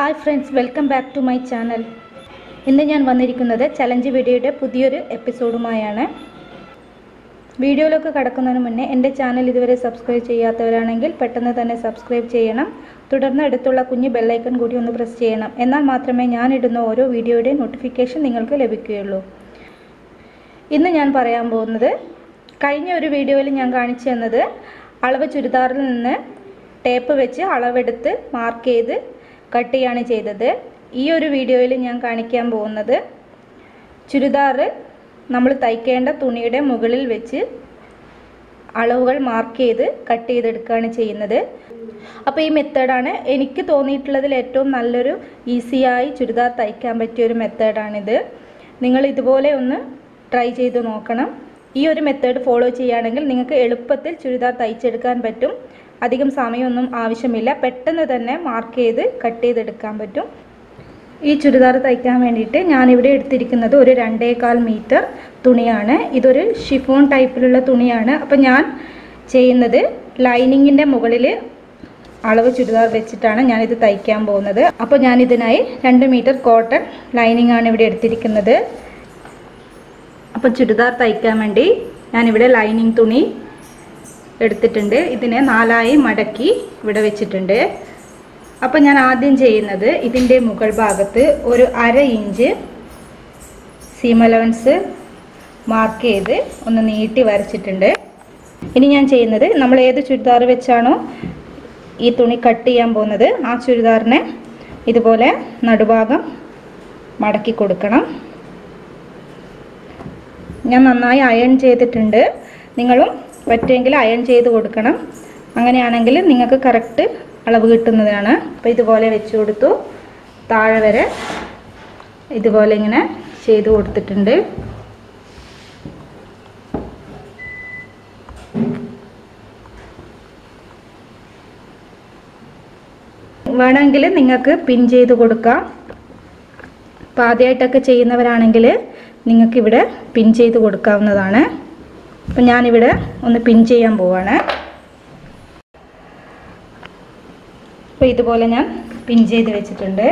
hi friends welcome back to my channel ഇന്ന് ഞാൻ വന്നിരിക്കുന്നത് ചലഞ്ച് വീഡിയോയുടെ പുതിയൊരു എപ്പിസോഡുമായാണ് വീഡിയോയിലൊക്കെ കടക്കുന്നതിന് മുന്നേ എൻ്റെ ചാനൽ ഇതുവരെ സബ്സ്ക്രൈബ് ചെയ്യാത്തവരാണെങ്കിൽ പെട്ടെന്ന് തന്നെ സബ്സ്ക്രൈബ് ചെയ്യണം തുടർന്ന് അടുത്തുള്ള കുഞ്ഞ് ബെല്ലൈക്കൺ കൂടി ഒന്ന് പ്രസ് ചെയ്യണം എന്നാൽ മാത്രമേ ഞാൻ ഇടുന്ന ഓരോ വീഡിയോയുടെ നോട്ടിഫിക്കേഷൻ നിങ്ങൾക്ക് ലഭിക്കുകയുള്ളൂ ഇന്ന് ഞാൻ പറയാൻ പോകുന്നത് കഴിഞ്ഞ ഒരു വീഡിയോയിൽ ഞാൻ കാണിച്ചു തന്നത് അളവ് ചുരിദാറിൽ നിന്ന് ടേപ്പ് വെച്ച് അളവെടുത്ത് മാർക്ക് ചെയ്ത് കട്ട് ചെയ്യാണ് ചെയ്തത് ഈ ഒരു വീഡിയോയിൽ ഞാൻ കാണിക്കാൻ പോകുന്നത് ചുരിദാർ നമ്മൾ തയ്ക്കേണ്ട തുണിയുടെ മുകളിൽ വെച്ച് അളവുകൾ മാർക്ക് ചെയ്ത് കട്ട് ചെയ്തെടുക്കുകയാണ് ചെയ്യുന്നത് അപ്പോൾ ഈ മെത്തേഡാണ് എനിക്ക് തോന്നിയിട്ടുള്ളതിൽ ഏറ്റവും നല്ലൊരു ഈസിയായി ചുരിദാർ തയ്ക്കാൻ പറ്റിയ ഒരു മെത്തേഡാണിത് നിങ്ങൾ ഇതുപോലെ ഒന്ന് ട്രൈ ചെയ്ത് നോക്കണം ഈ ഒരു മെത്തേഡ് ഫോളോ ചെയ്യുകയാണെങ്കിൽ നിങ്ങൾക്ക് എളുപ്പത്തിൽ ചുരിദാർ തയ്ച്ചെടുക്കാൻ പറ്റും അധികം സമയമൊന്നും ആവശ്യമില്ല പെട്ടെന്ന് തന്നെ മാർക്ക് ചെയ്ത് കട്ട് ചെയ്തെടുക്കാൻ പറ്റും ഈ ചുരിദാർ തയ്ക്കാൻ വേണ്ടിയിട്ട് ഞാനിവിടെ എടുത്തിരിക്കുന്നത് ഒരു രണ്ടേകാൽ മീറ്റർ തുണിയാണ് ഇതൊരു ഷിഫോൺ ടൈപ്പിലുള്ള തുണിയാണ് അപ്പോൾ ഞാൻ ചെയ്യുന്നത് ലൈനിങ്ങിൻ്റെ മുകളിൽ അളവ് ചുരിദാർ വെച്ചിട്ടാണ് ഞാനിത് തയ്ക്കാൻ പോകുന്നത് അപ്പോൾ ഞാനിതിനായി രണ്ട് മീറ്റർ കോട്ടൺ ലൈനിങ് ആണ് ഇവിടെ എടുത്തിരിക്കുന്നത് അപ്പോൾ ചുരിദാർ തയ്ക്കാൻ വേണ്ടി ഞാനിവിടെ ലൈനിങ് തുണി എടുത്തിട്ടുണ്ട് ഇതിനെ നാലായി മടക്കി ഇവിടെ വെച്ചിട്ടുണ്ട് അപ്പോൾ ഞാൻ ആദ്യം ചെയ്യുന്നത് ഇതിൻ്റെ മുകൾ ഭാഗത്ത് ഒരു അര ഇഞ്ച് സീം അലവൻസ് മാർക്ക് ചെയ്ത് ഒന്ന് നീട്ടി വരച്ചിട്ടുണ്ട് ഇനി ഞാൻ ചെയ്യുന്നത് നമ്മൾ ഏത് ചുരിദാർ വെച്ചാണോ ഈ തുണി കട്ട് ചെയ്യാൻ പോകുന്നത് ആ ചുരിദാറിനെ ഇതുപോലെ നടുഭാഗം മടക്കി കൊടുക്കണം ഞാൻ നന്നായി അയൺ ചെയ്തിട്ടുണ്ട് നിങ്ങളും പറ്റുമെങ്കിൽ അയൺ ചെയ്ത് കൊടുക്കണം അങ്ങനെയാണെങ്കിൽ നിങ്ങൾക്ക് കറക്റ്റ് അളവ് കിട്ടുന്നതാണ് അപ്പോൾ ഇതുപോലെ വെച്ച് കൊടുത്തു താഴെ വരെ ഇതുപോലെ ഇങ്ങനെ ചെയ്ത് കൊടുത്തിട്ടുണ്ട് വേണമെങ്കിൽ നിങ്ങൾക്ക് പിൻ ചെയ്ത് കൊടുക്കാം അപ്പോൾ ആദ്യമായിട്ടൊക്കെ ചെയ്യുന്നവരാണെങ്കിൽ നിങ്ങൾക്കിവിടെ പിൻ ചെയ്ത് കൊടുക്കാവുന്നതാണ് അപ്പം ഞാനിവിടെ ഒന്ന് പിൻ ചെയ്യാൻ പോവാണ് അപ്പോൾ ഇതുപോലെ ഞാൻ പിൻ ചെയ്ത് വെച്ചിട്ടുണ്ട്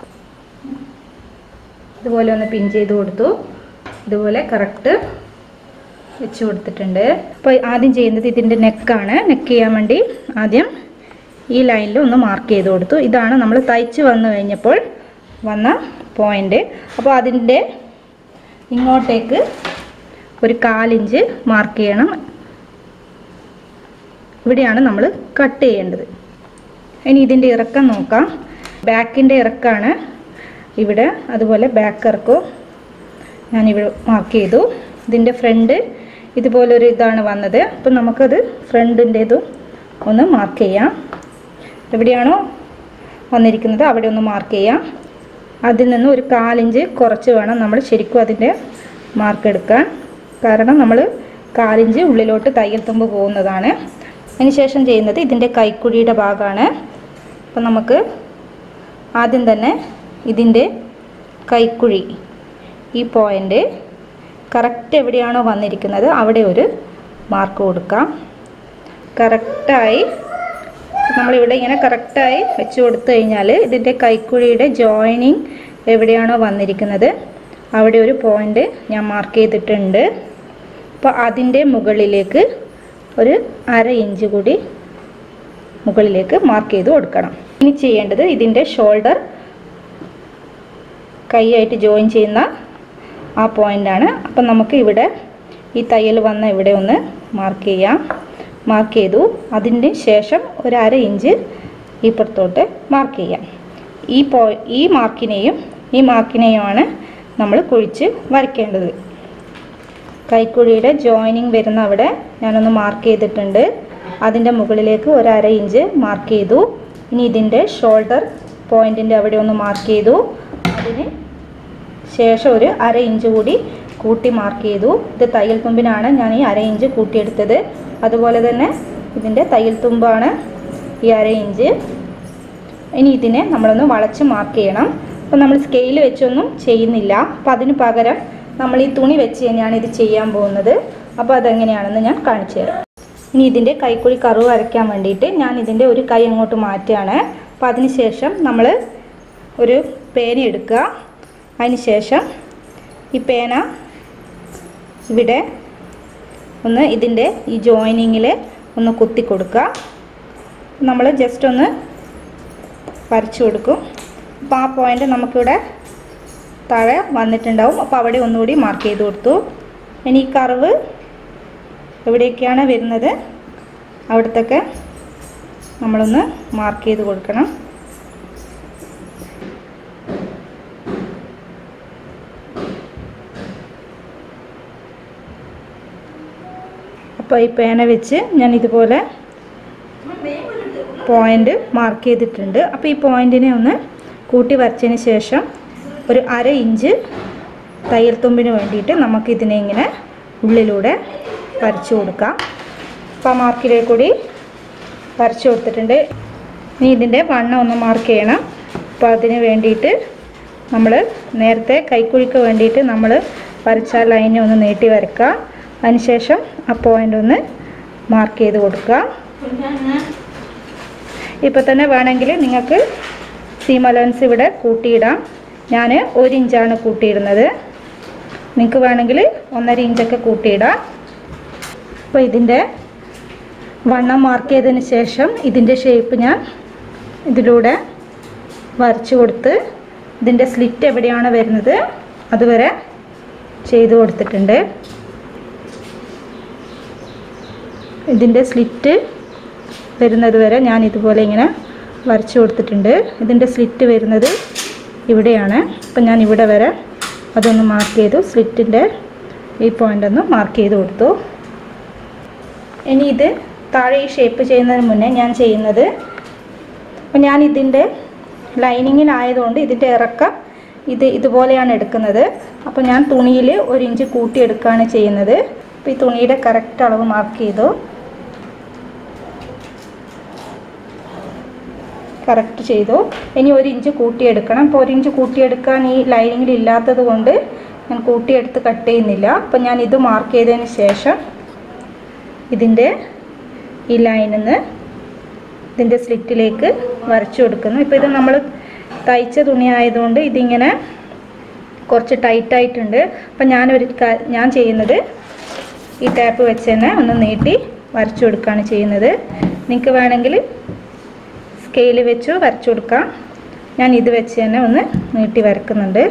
ഇതുപോലെ ഒന്ന് പിൻ ചെയ്ത് കൊടുത്തു ഇതുപോലെ കറക്റ്റ് വെച്ച് കൊടുത്തിട്ടുണ്ട് അപ്പോൾ ആദ്യം ചെയ്യുന്നത് ഇതിൻ്റെ നെക്കാണ് നെക്ക് ചെയ്യാൻ വേണ്ടി ആദ്യം ഈ ലൈനിൽ ഒന്ന് മാർക്ക് ചെയ്ത് കൊടുത്തു ഇതാണ് നമ്മൾ തയ്ച്ച് വന്നു കഴിഞ്ഞപ്പോൾ വന്ന പോയിൻ്റ് അപ്പോൾ അതിൻ്റെ ഇങ്ങോട്ടേക്ക് ഒരു കാലിഞ്ച് മാർക്ക് ചെയ്യണം ഇവിടെയാണ് നമ്മൾ കട്ട് ചെയ്യേണ്ടത് ഇനി ഇതിൻ്റെ ഇറക്കം നോക്കാം ബാക്കിൻ്റെ ഇറക്കാണ് ഇവിടെ അതുപോലെ ബാക്ക് ഇറക്കവും ഞാനിവിടെ മാർക്ക് ചെയ്തു ഇതിൻ്റെ ഫ്രണ്ട് ഇതുപോലൊരു ഇതാണ് വന്നത് അപ്പം നമുക്കത് ഫ്രണ്ടിൻ്റേതും ഒന്ന് മാർക്ക് ചെയ്യാം എവിടെയാണോ വന്നിരിക്കുന്നത് അവിടെ ഒന്ന് മാർക്ക് ചെയ്യാം അതിൽ നിന്ന് ഒരു കാലിഞ്ച് കുറച്ച് വേണം നമ്മൾ ശരിക്കും അതിൻ്റെ മാർക്ക് എടുക്കാൻ കാരണം നമ്മൾ കാലിഞ്ച് ഉള്ളിലോട്ട് തയ്യൽ തുമ്പ് പോകുന്നതാണ് അതിനുശേഷം ചെയ്യുന്നത് ഇതിൻ്റെ കൈക്കുഴിയുടെ ഭാഗമാണ് അപ്പം നമുക്ക് ആദ്യം തന്നെ ഇതിൻ്റെ കൈക്കുഴി ഈ പോയിൻ്റ് കറക്റ്റ് എവിടെയാണോ വന്നിരിക്കുന്നത് അവിടെ ഒരു മാർക്ക് കൊടുക്കാം കറക്റ്റായി നമ്മളിവിടെ ഇങ്ങനെ കറക്റ്റായി വെച്ച് കൊടുത്തു കഴിഞ്ഞാൽ ഇതിൻ്റെ കൈക്കുഴിയുടെ ജോയിനിങ് എവിടെയാണോ വന്നിരിക്കുന്നത് അവിടെ ഒരു പോയിൻ്റ് ഞാൻ മാർക്ക് ചെയ്തിട്ടുണ്ട് അപ്പോൾ അതിൻ്റെ മുകളിലേക്ക് ഒരു അര ഇഞ്ച് കൂടി മുകളിലേക്ക് മാർക്ക് ചെയ്ത് കൊടുക്കണം ഇനി ചെയ്യേണ്ടത് ഇതിൻ്റെ ഷോൾഡർ കൈയായിട്ട് ജോയിൻ ചെയ്യുന്ന ആ പോയിൻ്റാണ് അപ്പം നമുക്ക് ഇവിടെ ഈ തയ്യൽ വന്ന ഇവിടെ ഒന്ന് മാർക്ക് ചെയ്യാം മാർക്ക് ചെയ്തു അതിന് ശേഷം ഒരു അര ഇഞ്ച് ഇപ്പുറത്തോട്ട് മാർക്ക് ചെയ്യാം ഈ പോ ഈ മാർക്കിനെയും ഈ മാർക്കിനെയുമാണ് നമ്മൾ കുഴിച്ച് വരയ്ക്കേണ്ടത് കൈക്കുഴിയുടെ ജോയിനിങ് വരുന്ന അവിടെ ഞാനൊന്ന് മാർക്ക് ചെയ്തിട്ടുണ്ട് അതിൻ്റെ മുകളിലേക്ക് ഒരു അര ഇഞ്ച് മാർക്ക് ചെയ്തു ഇനി ഇതിൻ്റെ ഷോൾഡർ പോയിൻറ്റിൻ്റെ അവിടെ ഒന്ന് മാർക്ക് ചെയ്തു അതിന് ശേഷം ഒരു അര ഇഞ്ച് കൂടി കൂട്ടി മാർക്ക് ചെയ്തു ഇത് തയ്യൽ തുമ്പിനാണ് ഞാൻ ഈ അര ഇഞ്ച് കൂട്ടിയെടുത്തത് അതുപോലെ തന്നെ ഇതിൻ്റെ തയ്യൽ തുമ്പാണ് ഈ അര ഇഞ്ച് ഇനി ഇതിനെ നമ്മളൊന്ന് വളച്ച് മാർക്ക് ചെയ്യണം അപ്പോൾ നമ്മൾ സ്കെയിൽ വെച്ചൊന്നും ചെയ്യുന്നില്ല അപ്പോൾ അതിന് പകരം നമ്മൾ ഈ തുണി വെച്ച് തന്നെയാണ് ഇത് ചെയ്യാൻ പോകുന്നത് അപ്പോൾ അതെങ്ങനെയാണെന്ന് ഞാൻ കാണിച്ചു തരാം ഇനി ഇതിൻ്റെ കൈക്കുഴി കറുവ് വരയ്ക്കാൻ വേണ്ടിയിട്ട് ഞാൻ ഇതിൻ്റെ ഒരു കൈ അങ്ങോട്ട് മാറ്റുകയാണ് അപ്പോൾ അതിന് ശേഷം നമ്മൾ ഒരു പേന എടുക്കുക അതിന് ശേഷം ഈ പേന ഇവിടെ ഒന്ന് ഇതിൻ്റെ ഈ ജോയിനിങ്ങിൽ ഒന്ന് കുത്തി കൊടുക്കുക നമ്മൾ ജസ്റ്റ് ഒന്ന് വരച്ചു കൊടുക്കും അപ്പോൾ ആ പോയിൻ്റ് നമുക്കിവിടെ താഴെ വന്നിട്ടുണ്ടാവും അപ്പോൾ അവിടെ ഒന്നുകൂടി മാർക്ക് ചെയ്ത് കൊടുത്തു ഇനി ഈ കർവ് എവിടെയൊക്കെയാണ് വരുന്നത് അവിടത്തൊക്കെ നമ്മളൊന്ന് മാർക്ക് ചെയ്ത് കൊടുക്കണം അപ്പോൾ ഈ പേന വെച്ച് ഞാൻ ഇതുപോലെ പോയിൻ്റ് മാർക്ക് ചെയ്തിട്ടുണ്ട് അപ്പോൾ ഈ പോയിൻറ്റിനെ ഒന്ന് കൂട്ടി വരച്ചതിന് ശേഷം ഒരു അര ഇഞ്ച് തയ്യൽ തുമ്പിന് വേണ്ടിയിട്ട് നമുക്കിതിനെ ഇങ്ങനെ ഉള്ളിലൂടെ വരച്ചു കൊടുക്കാം അപ്പോൾ ആ മാർക്കിലേ കൂടി വരച്ചു കൊടുത്തിട്ടുണ്ട് ഇനി ഇതിൻ്റെ വണ്ണം ഒന്ന് മാർക്ക് ചെയ്യണം അപ്പോൾ അതിന് വേണ്ടിയിട്ട് നമ്മൾ നേരത്തെ കൈക്കുഴിക്ക് വേണ്ടിയിട്ട് നമ്മൾ വരച്ച ലൈനെ ഒന്ന് നീട്ടി വരക്കുക അതിനുശേഷം ആ പോയിൻ്റ് ഒന്ന് മാർക്ക് ചെയ്ത് കൊടുക്കുക ഇപ്പോൾ തന്നെ വേണമെങ്കിൽ നിങ്ങൾക്ക് സീം അലവൻസ് ഇവിടെ കൂട്ടിയിടാം ഞാൻ ഒരു ഇഞ്ചാണ് കൂട്ടിയിടുന്നത് നിങ്ങൾക്ക് വേണമെങ്കിൽ ഒന്നര ഇഞ്ചൊക്കെ കൂട്ടിയിടാം അപ്പോൾ ഇതിൻ്റെ വണ്ണം മാർക്ക് ചെയ്തതിന് ശേഷം ഇതിൻ്റെ ഷേപ്പ് ഞാൻ ഇതിലൂടെ വരച്ചു കൊടുത്ത് ഇതിൻ്റെ സ്ലിറ്റ് എവിടെയാണ് വരുന്നത് അതുവരെ ചെയ്തു കൊടുത്തിട്ടുണ്ട് ഇതിൻ്റെ സ്ലിറ്റ് വരുന്നത് വരെ ഞാൻ ഇതുപോലെ ഇങ്ങനെ വരച്ചു കൊടുത്തിട്ടുണ്ട് ഇതിൻ്റെ സ്ലിറ്റ് വരുന്നത് ഇവിടെയാണ് അപ്പം ഞാൻ ഇവിടെ വരെ അതൊന്ന് മാർക്ക് ചെയ്തു സ്ലിറ്റിൻ്റെ ഈ പോയിൻ്റ് ഒന്ന് മാർക്ക് ചെയ്ത് കൊടുത്തു ഇനി ഇത് താഴെ ഈ ഷേപ്പ് ചെയ്യുന്നതിന് മുന്നേ ഞാൻ ചെയ്യുന്നത് അപ്പം ഞാൻ ഇതിൻ്റെ ലൈനിങ്ങിനായതുകൊണ്ട് ഇതിൻ്റെ ഇറക്കം ഇത് ഇതുപോലെയാണ് എടുക്കുന്നത് അപ്പോൾ ഞാൻ തുണിയിൽ ഒരു ഇഞ്ച് കൂട്ടിയെടുക്കുകയാണ് ചെയ്യുന്നത് അപ്പോൾ ഈ തുണിയുടെ കറക്റ്റ് അളവ് മാർക്ക് ചെയ്തു കറക്റ്റ് ചെയ്തു ഇനി ഒരു ഇഞ്ച് കൂട്ടിയെടുക്കണം അപ്പോൾ ഒരു ഇഞ്ച് കൂട്ടിയെടുക്കാൻ ഈ ലൈനിങ്ങിൽ ഇല്ലാത്തത് കൊണ്ട് ഞാൻ കൂട്ടിയെടുത്ത് കട്ട് ചെയ്യുന്നില്ല അപ്പം ഞാൻ ഇത് മാർക്ക് ചെയ്തതിന് ശേഷം ഇതിൻ്റെ ഈ ലൈനിൽ നിന്ന് ഇതിൻ്റെ സ്ലിറ്റിലേക്ക് വരച്ചു കൊടുക്കുന്നു ഇപ്പോൾ ഇത് നമ്മൾ തയ്ച്ച തുണി ആയതുകൊണ്ട് ഇതിങ്ങനെ കുറച്ച് ടൈറ്റായിട്ടുണ്ട് അപ്പം ഞാനൊരു കാ- ഞാൻ ചെയ്യുന്നത് ഈ ടാപ്പ് വെച്ച് തന്നെ ഒന്ന് നീട്ടി വരച്ചു കൊടുക്കുകയാണ് ചെയ്യുന്നത് നിങ്ങൾക്ക് വേണമെങ്കിൽ സ്കെയിൽ വെച്ച് വരച്ചു കൊടുക്കാം ഞാൻ ഇത് വെച്ച് തന്നെ ഒന്ന് നീട്ടി വരക്കുന്നുണ്ട്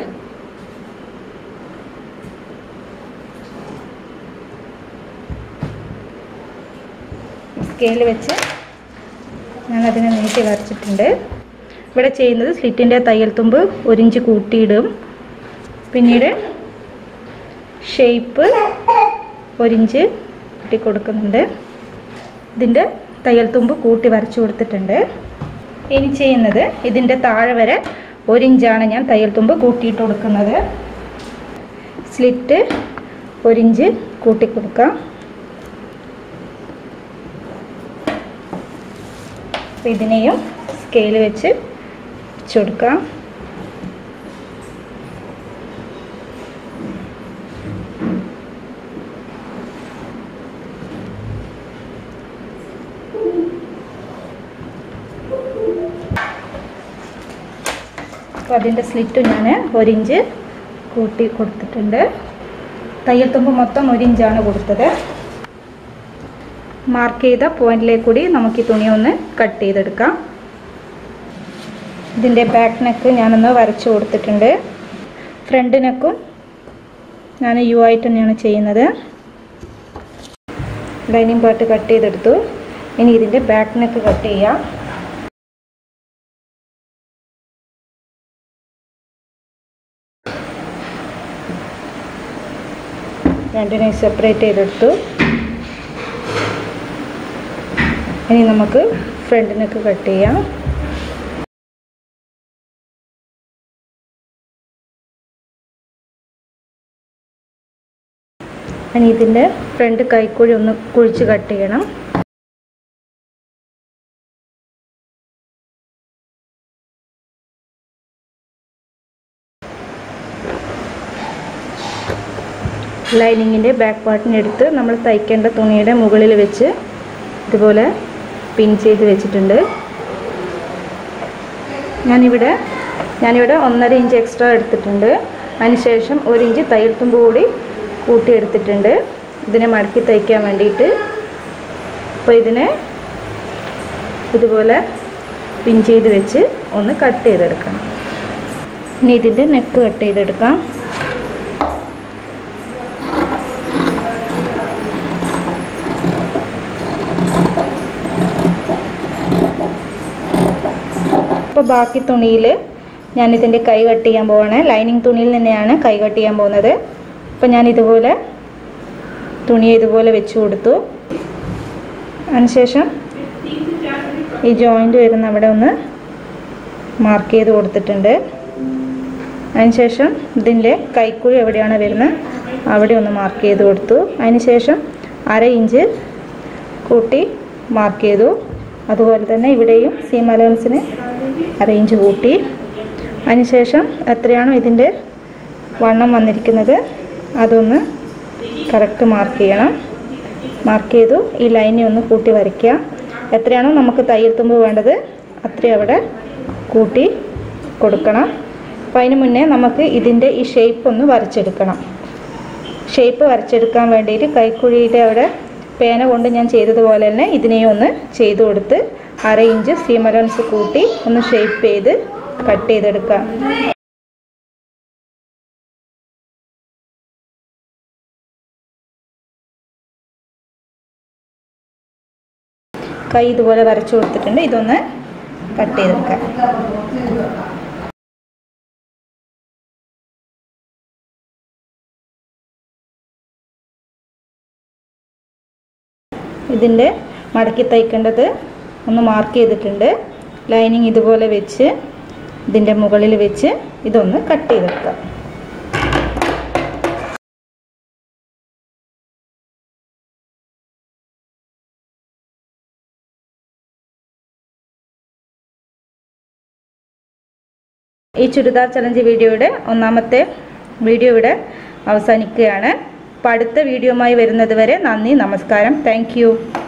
സ്കെയിൽ വെച്ച് ഞാൻ അതിനെ നീട്ടി വരച്ചിട്ടുണ്ട് ഇവിടെ ചെയ്യുന്നത് സ്ലിറ്റിൻ്റെ തയ്യൽ തുമ്പ് ഒരു ഇഞ്ച് കൂട്ടിയിടും പിന്നീട് ഷേപ്പ് ഒരിഞ്ച് കൂട്ടി കൊടുക്കുന്നുണ്ട് ഇതിൻ്റെ തയ്യൽ തുമ്പ് കൂട്ടി വരച്ചു കൊടുത്തിട്ടുണ്ട് ഇനി ചെയ്യുന്നത് ഇതിൻ്റെ താഴെ വരെ ഒരിഞ്ചാണ് ഞാൻ തയ്യൽ തുമ്പ് കൂട്ടിയിട്ട് കൊടുക്കുന്നത് സ്ലിറ്റ് ഒരിഞ്ച് കൂട്ടി കൊടുക്കാം അപ്പോൾ ഇതിനെയും സ്കെയിൽ വെച്ച് വെച്ച് കൊടുക്കാം അപ്പോൾ അതിൻ്റെ സ്ലിറ്റ് ഞാൻ ഒരിഞ്ച് കൂട്ടി കൊടുത്തിട്ടുണ്ട് തയ്യൽ തുമ്പ് മൊത്തം ഒരിഞ്ചാണ് കൊടുത്തത് മാർക്ക് ചെയ്ത പോയിന്റിലേക്ക് കൂടി നമുക്ക് ഈ തുണി ഒന്ന് കട്ട് ചെയ്തെടുക്കാം ഇതിൻ്റെ ബാക്ക് നെക്ക് ഞാനൊന്ന് വരച്ചു കൊടുത്തിട്ടുണ്ട് ഫ്രണ്ട് നെക്കും ഞാൻ യു ആയിട്ട് തന്നെയാണ് ചെയ്യുന്നത് ലൈനിങ് പാർട്ട് കട്ട് ചെയ്തെടുത്തു ഇനി ഇതിൻ്റെ ബാക്ക് നെക്ക് കട്ട് ചെയ്യാം രണ്ടിനെയും സെപ്പറേറ്റ് ചെയ്തെടുത്തു ഇനി നമുക്ക് ഫ്രണ്ട് നെക്ക് കട്ട് ചെയ്യാം ഇനി ഇതിൻ്റെ ഫ്രണ്ട് കൈക്കുഴി ഒന്ന് കുഴിച്ച് കട്ട് ചെയ്യണം ലൈനിങ്ങിൻ്റെ ബാക്ക് പാർട്ടിനെടുത്ത് നമ്മൾ തയ്ക്കേണ്ട തുണിയുടെ മുകളിൽ വെച്ച് ഇതുപോലെ പിൻ ചെയ്ത് വെച്ചിട്ടുണ്ട് ഞാനിവിടെ ഞാനിവിടെ ഒന്നര ഇഞ്ച് എക്സ്ട്രാ എടുത്തിട്ടുണ്ട് അതിനുശേഷം ഒരു ഇഞ്ച് തയ്യൽ തുമ്പ് കൂടി കൂട്ടിയെടുത്തിട്ടുണ്ട് ഇതിനെ മടക്കി തയ്ക്കാൻ വേണ്ടിയിട്ട് അപ്പോൾ ഇതിനെ ഇതുപോലെ പിൻ ചെയ്ത് വെച്ച് ഒന്ന് കട്ട് ചെയ്തെടുക്കണം ഇനി ഇതിൻ്റെ നെക്ക് കട്ട് ചെയ്തെടുക്കാം അപ്പോൾ ബാക്കി തുണിയിൽ ഞാനിതിൻ്റെ കൈ കട്ട് ചെയ്യാൻ പോവാണ് ലൈനിങ് തുണിയിൽ തന്നെയാണ് കൈ കട്ട് ചെയ്യാൻ പോകുന്നത് അപ്പോൾ ഞാൻ ഇതുപോലെ തുണി ഇതുപോലെ വെച്ച് കൊടുത്തു അതിനുശേഷം ഈ ജോയിൻ്റ് വരുന്ന അവിടെ ഒന്ന് മാർക്ക് ചെയ്ത് കൊടുത്തിട്ടുണ്ട് അതിനുശേഷം ഇതിൻ്റെ കൈക്കുഴി എവിടെയാണ് വരുന്നത് അവിടെ ഒന്ന് മാർക്ക് ചെയ്ത് കൊടുത്തു അതിനുശേഷം അര ഇഞ്ച് കൂട്ടി മാർക്ക് ചെയ്തു അതുപോലെ തന്നെ ഇവിടെയും സീം അലവൻസിന് അര ഇഞ്ച് കൂട്ടി അതിനുശേഷം എത്രയാണോ ഇതിൻ്റെ വണ്ണം വന്നിരിക്കുന്നത് അതൊന്ന് കറക്റ്റ് മാർക്ക് ചെയ്യണം മാർക്ക് ചെയ്തു ഈ ലൈനെ ഒന്ന് കൂട്ടി വരയ്ക്കുക എത്രയാണോ നമുക്ക് തയ്യൽ തുമ്പ് വേണ്ടത് അത്രയും അവിടെ കൂട്ടി കൊടുക്കണം അപ്പോൾ അതിന് മുന്നേ നമുക്ക് ഇതിൻ്റെ ഈ ഷേപ്പ് ഒന്ന് വരച്ചെടുക്കണം ഷേപ്പ് വരച്ചെടുക്കാൻ വേണ്ടിയിട്ട് കൈക്കുഴിയുടെ അവിടെ പേന കൊണ്ട് ഞാൻ ചെയ്തതുപോലെ തന്നെ ഇതിനെയും ഒന്ന് ചെയ്തു കൊടുത്ത് അര ഇഞ്ച് സീം അലവൻസ് കൂട്ടി ഒന്ന് ഷേപ്പ് ചെയ്ത് കട്ട് ചെയ്തെടുക്കാം കൈ ഇതുപോലെ വരച്ചു കൊടുത്തിട്ടുണ്ട് ഇതൊന്ന് കട്ട് ചെയ്തെടുക്കാം ഇതിൻ്റെ മടക്കി തയ്ക്കേണ്ടത് ഒന്ന് മാർക്ക് ചെയ്തിട്ടുണ്ട് ലൈനിങ് ഇതുപോലെ വെച്ച് ഇതിൻ്റെ മുകളിൽ വെച്ച് ഇതൊന്ന് കട്ട് ചെയ്തെടുക്കാം ഈ ചുരിദാർ ചലഞ്ച് വീഡിയോയുടെ ഒന്നാമത്തെ വീഡിയോ ഇവിടെ അവസാനിക്കുകയാണ് അപ്പോൾ അടുത്ത വീഡിയോയുമായി വരുന്നത് വരെ നന്ദി നമസ്കാരം താങ്ക്